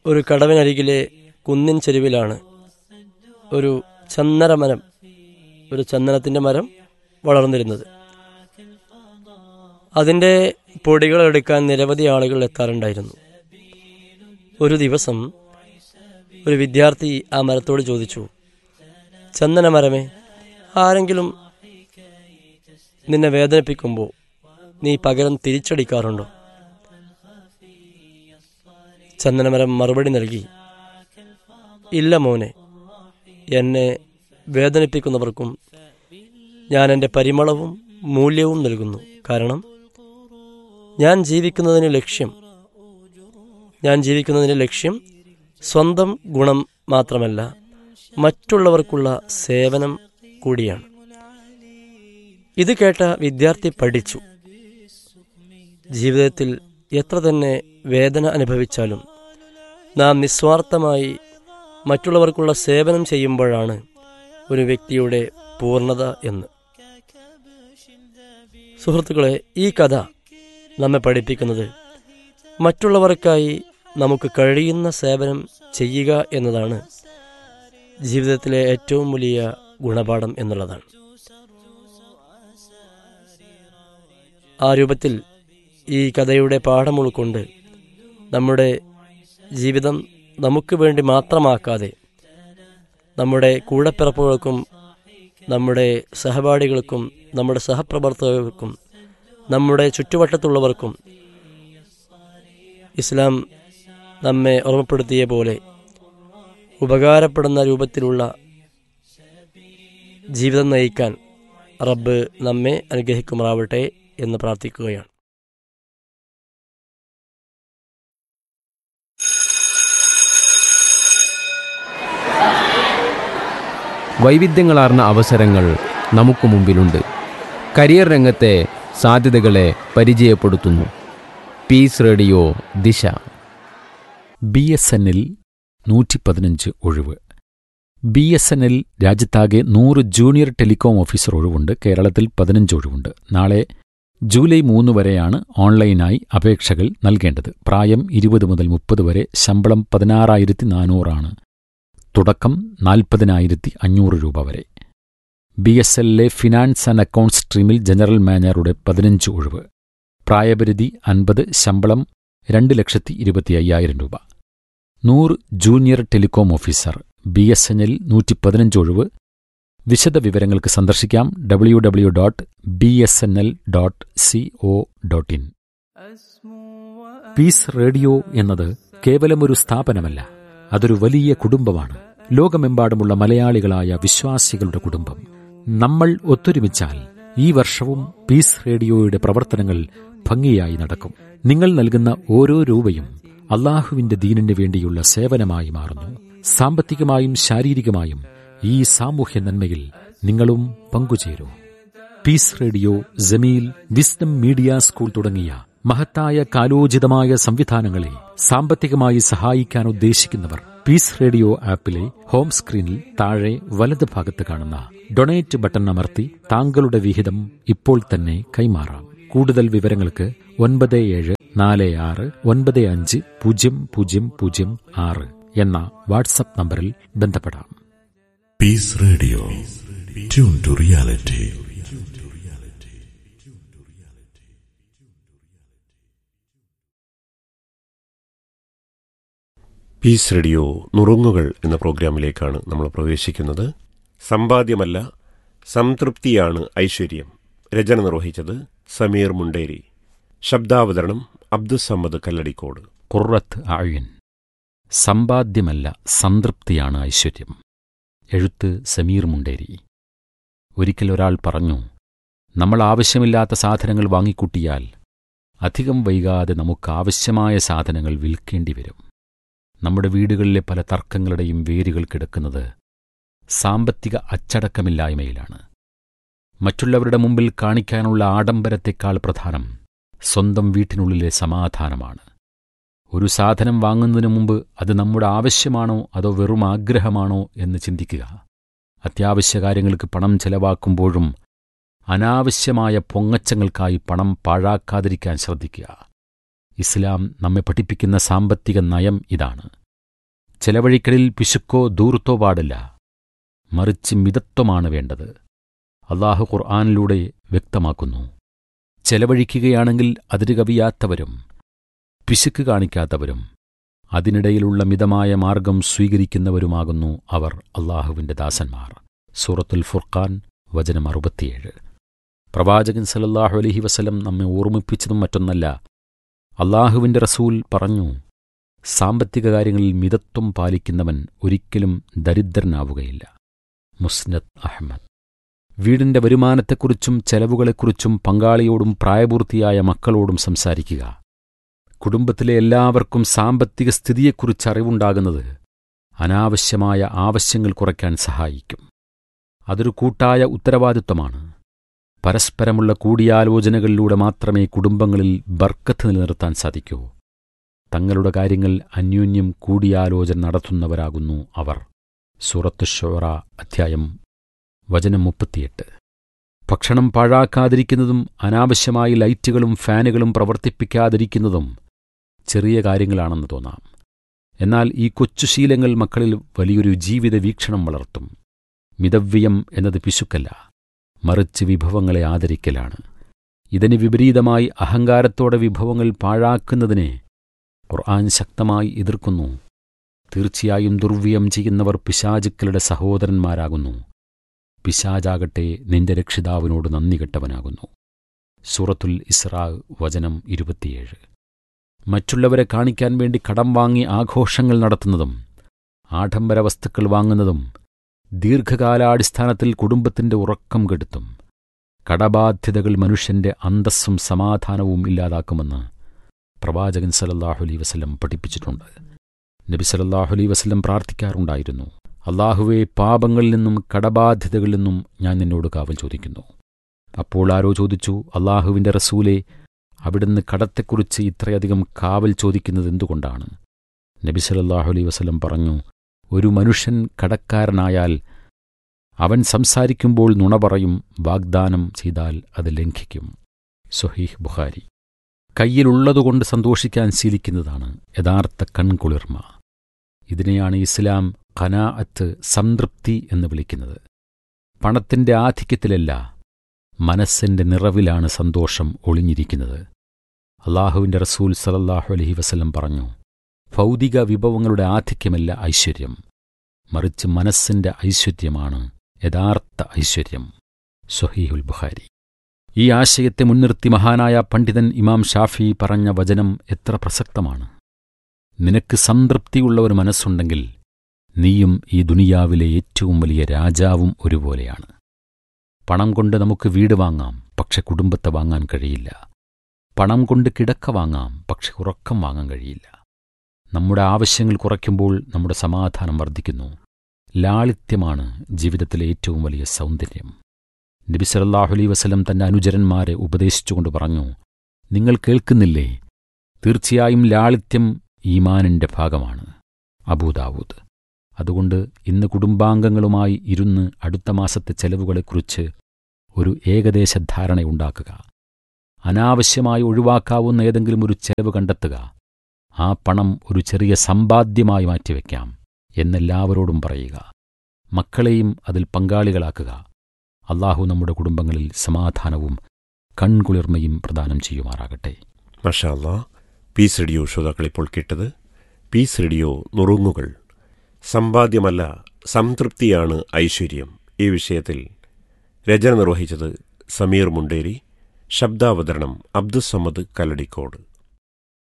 ഒരു കടവിനരികിലെ കുന്നിൻ ചെരുവിലാണ് ഒരു ചന്ദന മരം ഒരു ചന്ദനത്തിൻ്റെ മരം വളർന്നിരുന്നത് അതിൻ്റെ പൊടികൾ എടുക്കാൻ നിരവധി ആളുകൾ എത്താറുണ്ടായിരുന്നു ഒരു ദിവസം ഒരു വിദ്യാർത്ഥി ആ മരത്തോട് ചോദിച്ചു ചന്ദന മരമേ ആരെങ്കിലും നിന്നെ വേദനിപ്പിക്കുമ്പോൾ നീ പകരം തിരിച്ചടിക്കാറുണ്ടോ ചന്ദനമരം മറുപടി നൽകി ഇല്ല മോനെ എന്നെ വേദനിപ്പിക്കുന്നവർക്കും ഞാൻ എൻ്റെ പരിമളവും മൂല്യവും നൽകുന്നു കാരണം ഞാൻ ജീവിക്കുന്നതിന് ലക്ഷ്യം ഞാൻ ജീവിക്കുന്നതിന് ലക്ഷ്യം സ്വന്തം ഗുണം മാത്രമല്ല മറ്റുള്ളവർക്കുള്ള സേവനം കൂടിയാണ് ഇത് കേട്ട വിദ്യാർത്ഥി പഠിച്ചു ജീവിതത്തിൽ എത്ര തന്നെ വേദന അനുഭവിച്ചാലും നാം നിസ്വാർത്ഥമായി മറ്റുള്ളവർക്കുള്ള സേവനം ചെയ്യുമ്പോഴാണ് ഒരു വ്യക്തിയുടെ പൂർണ്ണത എന്ന് സുഹൃത്തുക്കളെ ഈ കഥ നമ്മെ പഠിപ്പിക്കുന്നത് മറ്റുള്ളവർക്കായി നമുക്ക് കഴിയുന്ന സേവനം ചെയ്യുക എന്നതാണ് ജീവിതത്തിലെ ഏറ്റവും വലിയ ഗുണപാഠം എന്നുള്ളതാണ് ആ രൂപത്തിൽ ഈ കഥയുടെ പാഠം ഉൾക്കൊണ്ട് നമ്മുടെ ജീവിതം നമുക്ക് വേണ്ടി മാത്രമാക്കാതെ നമ്മുടെ കൂടപ്പിറപ്പുകൾക്കും നമ്മുടെ സഹപാഠികൾക്കും നമ്മുടെ സഹപ്രവർത്തകർക്കും നമ്മുടെ ചുറ്റുവട്ടത്തുള്ളവർക്കും ഇസ്ലാം നമ്മെ ഓർമ്മപ്പെടുത്തിയ പോലെ ഉപകാരപ്പെടുന്ന രൂപത്തിലുള്ള ജീവിതം നയിക്കാൻ റബ്ബ് നമ്മെ അനുഗ്രഹിക്കുമാറാവട്ടെ എന്ന് പ്രാർത്ഥിക്കുകയാണ് വൈവിധ്യങ്ങളാർന്ന അവസരങ്ങൾ നമുക്ക് മുമ്പിലുണ്ട് കരിയർ രംഗത്തെ സാധ്യതകളെ പരിചയപ്പെടുത്തുന്നു peace radio Disha B S എന്നിൽ നൂറ്റി പതിനഞ്ച് ഒഴിവ് ബി എസ് എന്നിൽ രാജ്യത്താകെ നൂറ് ജൂനിയർ ടെലികോം ഓഫീസർ ഒഴിവുണ്ട് കേരളത്തിൽ പതിനഞ്ച് ഒഴിവുണ്ട് നാളെ ജൂലൈ മൂന്ന് വരെയാണ് ഓൺലൈനായി അപേക്ഷകൾ നൽകേണ്ടത് പ്രായം ഇരുപത് മുതൽ മുപ്പത് വരെ ശമ്പളം പതിനാറായിരത്തി നാനൂറാണ് തുടക്കം നാൽപ്പതിനായിരത്തി അഞ്ഞൂറ് രൂപ വരെ ബി എസ് എല്ലിലെ ഫിനാൻസ് ആൻഡ് അക്കൗണ്ട്സ് സ്ട്രീമിൽ ജനറൽ മാനേജറുടെ പതിനഞ്ച് ഒഴിവ് പ്രായപരിധി അൻപത് ശമ്പളം രണ്ട് ലക്ഷത്തി ഇരുപത്തി അയ്യായിരം രൂപ നൂറ് junior telecom officer B S N L നൂറ്റി പതിനഞ്ച് ഒഴിവ് വിശദ വിവരങ്ങൾക്ക് സന്ദർശിക്കാം W W dot B S N L dot C O dot in peace radio എന്നത് കേവലമൊരു സ്ഥാപനമല്ല അതൊരു വലിയ കുടുംബമാണ് ലോകമെമ്പാടുമുള്ള മലയാളികളായ വിശ്വാസികളുടെ കുടുംബം നമ്മൾ ഒത്തൊരുമിച്ചാൽ ഈ വർഷവും പീസ് റേഡിയോയുടെ പ്രവർത്തനങ്ങൾ ഭംഗിയായി നടക്കും നിങ്ങൾ നൽകുന്ന ഓരോ രൂപയും അള്ളാഹുവിന്റെ ദീനിന് വേണ്ടിയുള്ള സേവനമായി മാറുന്നു സാമ്പത്തികമായും ശാരീരികമായും ഈ സാമൂഹ്യ നന്മയിൽ നിങ്ങളും പങ്കുചേരൂ peace radio Jameel wisdom media school തുടങ്ങിയ മഹത്തായ കാലോചിതമായ സംവിധാനങ്ങളെ സാമ്പത്തികമായി സഹായിക്കാൻ ഉദ്ദേശിക്കുന്നവർ പീസ് റേഡിയോ ആപ്പിലെ ഹോം സ്ക്രീനിൽ താഴെ വലത് ഭാഗത്ത് കാണുന്ന ഡൊണേറ്റ് ബട്ടൺ അമർത്തി താങ്കളുടെ വിഹിതം ഇപ്പോൾ തന്നെ കൈമാറാം കൂടുതൽ വിവരങ്ങൾക്ക് ഒൻപത് ഏഴ് നാല് ആറ് ഒൻപത് അഞ്ച് പൂജ്യം പൂജ്യം പൂജ്യം ആറ് എന്ന വാട്സപ്പ് നമ്പറിൽ ബന്ധപ്പെടാം Peace Radio. Tune to reality. Peace radio നുറുങ്ങുകൾ എന്ന പ്രോഗ്രാമിലേക്കാണ് നമ്മൾ പ്രവേശിക്കുന്നത് സമ്പാദ്യമല്ല സംതൃപ്തിയാണ് ഐശ്വര്യം രചന നിർവഹിച്ചത് സമീർ മുണ്ടേരി ശബ്ദാവതരണം അബ്ദുസമ്മദ് കല്ലടിക്കോട് കുറത്ത് ആഴ്യൻ സമ്പാദ്യമല്ല സംതൃപ്തിയാണ് ഐശ്വര്യം എഴുത്ത് സമീർ മുണ്ടേരി ഒരിക്കൽ ഒരാൾ പറഞ്ഞു നമ്മൾ ആവശ്യമില്ലാത്ത സാധനങ്ങൾ വാങ്ങിക്കൂട്ടിയാൽ അധികം വൈകാതെ നമുക്ക് ആവശ്യമായ സാധനങ്ങൾ വിൽക്കേണ്ടി വരും നമ്മുടെ വീടുകളിലെ പല തർക്കങ്ങളുടെയും വേരുകൾ കിടക്കുന്നത് സാമ്പത്തിക അച്ചടക്കമില്ലായ്മയിലാണ് മറ്റുള്ളവരുടെ മുമ്പിൽ കാണിക്കാനുള്ള ആഡംബരത്തെക്കാൾ പ്രധാനം സ്വന്തം വീട്ടിനുള്ളിലെ സമാധാനമാണ് ഒരു സാധനം വാങ്ങുന്നതിന് മുമ്പ് അത് നമ്മുടെ ആവശ്യമാണോ അതോ വെറും ആഗ്രഹമാണോ എന്ന് ചിന്തിക്കുക അത്യാവശ്യ കാര്യങ്ങൾക്ക് പണം ചെലവാക്കുമ്പോഴും അനാവശ്യമായ പൊങ്ങച്ചങ്ങൾക്കായി പണം പാഴാക്കാതിരിക്കാൻ ശ്രദ്ധിക്കുക ഇസ്ലാം നമ്മെ പഠിപ്പിക്കുന്ന സാമ്പത്തിക നയം ഇതാണ് ചെലവഴിക്കലിൽ പിശുക്കോ ദൂർത്തോ പാടില്ല മറിച്ച് മിതത്വമാണ് വേണ്ടത് അള്ളാഹു ഖുർആാനിലൂടെ വ്യക്തമാക്കുന്നു ചെലവഴിക്കുകയാണെങ്കിൽ അതിര് കവിയാത്തവരും പിശുക്ക് കാണിക്കാത്തവരും അതിനിടയിലുള്ള മിതമായ മാർഗം സ്വീകരിക്കുന്നവരുമാകുന്നു അവർ അള്ളാഹുവിന്റെ ദാസന്മാർ സൂറത്തുൽ ഫുർഖാൻ വചനം അറുപത്തിയേഴ് പ്രവാചകൻ സല്ലല്ലാഹു അലൈഹി വസല്ലം നമ്മെ ഓർമ്മിപ്പിച്ചതും മറ്റൊന്നല്ല അള്ളാഹുവിന്റെ റസൂൽ പറഞ്ഞു സാമ്പത്തിക കാര്യങ്ങളിൽ മിതത്വം പാലിക്കുന്നവൻ ഒരിക്കലും ദരിദ്രനാവുകയില്ല മുസ്നദ് അഹമ്മദ് വീടിന്റെ വരുമാനത്തെക്കുറിച്ചും ചെലവുകളെക്കുറിച്ചും പങ്കാളിയോടും പ്രായപൂർത്തിയായ മക്കളോടും സംസാരിക്കുക കുടുംബത്തിലെ എല്ലാവർക്കും സാമ്പത്തിക സ്ഥിതിയെക്കുറിച്ച് അറിവുണ്ടാകുന്നത് അനാവശ്യമായ ആവശ്യങ്ങൾ കുറയ്ക്കാൻ സഹായിക്കും അതൊരു കൂട്ടായ ഉത്തരവാദിത്വമാണ് പരസ്പരമുള്ള കൂടിയാലോചനകളിലൂടെ മാത്രമേ കുടുംബങ്ങളിൽ ബർക്കത്ത് നിലനിർത്താൻ സാധിക്കൂ തങ്ങളുടെ കാര്യങ്ങൾ അന്യോന്യം കൂടിയാലോചന നടത്തുന്നവരാകുന്നു അവർ സൂറത്ത് ഷോറ അധ്യായം വചനം മുപ്പത്തിയെട്ട് ഭക്ഷണം പാഴാക്കാതിരിക്കുന്നതും അനാവശ്യമായി ലൈറ്റുകളും ഫാനുകളും പ്രവർത്തിപ്പിക്കാതിരിക്കുന്നതും ചെറിയ കാര്യങ്ങളാണെന്ന് തോന്നാം എന്നാൽ ഈ കൊച്ചു ശീലങ്ങൾ മക്കളിൽ വലിയൊരു ജീവിത വീക്ഷണം വളർത്തും മിതവ്യയം എന്നത് പിശുക്കല്ല മറിച്ച് വിഭവങ്ങളെ ആദരിക്കലാണ് ഇതിന് വിപരീതമായി അഹങ്കാരത്തോടെ വിഭവങ്ങൾ പാഴാക്കുന്നതിനെ ഖുർആൻ ശക്തമായി എതിർക്കുന്നു തീർച്ചയായും ദുർവ്യം ചെയ്യുന്നവർ പിശാചുക്കളുടെ സഹോദരന്മാരാകുന്നു പിശാജാകട്ടെ നിന്റെ രക്ഷിതാവിനോട് നന്ദി കെട്ടവനാകുന്നു സൂറത്തുൽ ഇസ്രാ വചനം ഇരുപത്തിയേഴ് മറ്റുള്ളവരെ കാണിക്കാൻ വേണ്ടി കടം വാങ്ങി ആഘോഷങ്ങൾ നടത്തുന്നതും ആഡംബര വസ്തുക്കൾ വാങ്ങുന്നതും ദീർഘകാലാടിസ്ഥാനത്തിൽ കുടുംബത്തിന്റെ ഉറക്കം കെടുത്തും കടബാധ്യതകൾ മനുഷ്യന്റെ അന്തസ്സും സമാധാനവും ഇല്ലാതാക്കുമെന്ന് പ്രവാചകൻ സലല്ലാഹു അലൈ വസല്ലം പഠിപ്പിച്ചിട്ടുണ്ട് നബി സലല്ലാഹു അലൈ വസല്ലം പ്രാർത്ഥിക്കാറുണ്ടായിരുന്നു അള്ളാഹുവെ പാപങ്ങളിൽ നിന്നും കടബാധ്യതകളിൽ നിന്നും ഞാൻ നിന്നോട് കാവൽ ചോദിക്കുന്നു അപ്പോൾ ആരോ ചോദിച്ചു അള്ളാഹുവിന്റെ റസൂലെ അവിടുന്ന് കടത്തെക്കുറിച്ച് ഇത്രയധികം കാവൽ ചോദിക്കുന്നത് എന്തുകൊണ്ടാണ് നബി സലല്ലാഹു അലൈ വസല്ലം പറഞ്ഞു ഒരു മനുഷ്യൻ കടക്കാരനായാൽ അവൻ സംസാരിക്കുമ്പോൾ നുണ പറയും വാഗ്ദാനം ചെയ്താൽ അത് ലംഘിക്കും സൊഹീഹ് ബുഖാരി കയ്യിലുള്ളതുകൊണ്ട് സന്തോഷിക്കാൻ ശീലിക്കുന്നതാണ് യഥാർത്ഥ കൺകുളിർമ ഇതിനെയാണ് ഇസ്ലാം ഖനാഅത്ത് സംതൃപ്തി എന്ന് വിളിക്കുന്നത് പണത്തിന്റെ ആധിക്യത്തിലല്ല മനസ്സിന്റെ നിറവിലാണ് സന്തോഷം ഒളിഞ്ഞിരിക്കുന്നത് അള്ളാഹുവിന്റെ റസൂൽ സലല്ലാഹു അലഹി വസല്ലം പറഞ്ഞു ഭൗതിക വിഭവങ്ങളുടെ ആധിക്യമല്ല ഐശ്വര്യം മറിച്ച് മനസ്സിന്റെ ഐശ്വര്യമാണ് യഥാർത്ഥ ഐശ്വര്യം സൊഹീഹുൽ ബുഖാരി ഈ ആശയത്തെ മുൻനിർത്തി മഹാനായ പണ്ഡിതൻ ഇമാം ഷാഫി പറഞ്ഞ വചനം എത്ര പ്രസക്തമാണ് നിനക്ക് സംതൃപ്തിയുള്ള ഒരു മനസ്സുണ്ടെങ്കിൽ നീയും ഈ ദുനിയാവിലെ ഏറ്റവും വലിയ രാജാവും ഒരുപോലെയാണ് പണം കൊണ്ട് നമുക്ക് വീട് വാങ്ങാം പക്ഷെ കുടുംബത്തെ വാങ്ങാൻ കഴിയില്ല പണം കൊണ്ട് കിടക്ക വാങ്ങാം പക്ഷെ ഉറക്കം വാങ്ങാൻ കഴിയില്ല നമ്മുടെ ആവശ്യങ്ങൾ കുറയ്ക്കുമ്പോൾ നമ്മുടെ സമാധാനം വർദ്ധിക്കുന്നു ലാളിത്യമാണ് ജീവിതത്തിലെ ഏറ്റവും വലിയ സൗന്ദര്യം നബി സല്ലല്ലാഹു അലൈഹി വസല്ലം തന്റെ അനുചരന്മാരെ ഉപദേശിച്ചുകൊണ്ട് പറഞ്ഞു നിങ്ങൾ കേൾക്കുന്നില്ലേ തീർച്ചയായും ലാളിത്യം ഈമാനിന്റെ ഭാഗമാണ് അബൂദാവൂദ് അതുകൊണ്ട് ഇന്ന് കുടുംബാംഗങ്ങളുമായി ഇരുന്ന് അടുത്ത മാസത്തെ ചെലവുകളെക്കുറിച്ച് ഒരു ഏകദേശ ധാരണയുണ്ടാക്കുക അനാവശ്യമായി ഒഴിവാക്കാവുന്ന ഏതെങ്കിലും ഒരു ചെലവ് കണ്ടെത്തുക ആ പണം ഒരു ചെറിയ സമ്പാദ്യമായി മാറ്റിവെക്കാം എന്നെല്ലാവരോടും പറയുക മക്കളെയും അതിൽ പങ്കാളികളാക്കുക അള്ളാഹു നമ്മുടെ കുടുംബങ്ങളിൽ സമാധാനവും കൺകുളിർമയും പ്രദാനം ചെയ്യുമാറാകട്ടെ മഷാല്ല പീസ് റേഡിയോ ശ്രോതാക്കൾ ഇപ്പോൾ കേട്ടത് പീസ് റേഡിയോ നുറുങ്ങുകൾ സമ്പാദ്യമല്ല സംതൃപ്തിയാണ് ഐശ്വര്യം ഈ വിഷയത്തിൽ രചന നിർവഹിച്ചത് സമീർ മുണ്ടേരി ശബ്ദാവതരണം അബ്ദുസമ്മദ് കല്ലടിക്കോട്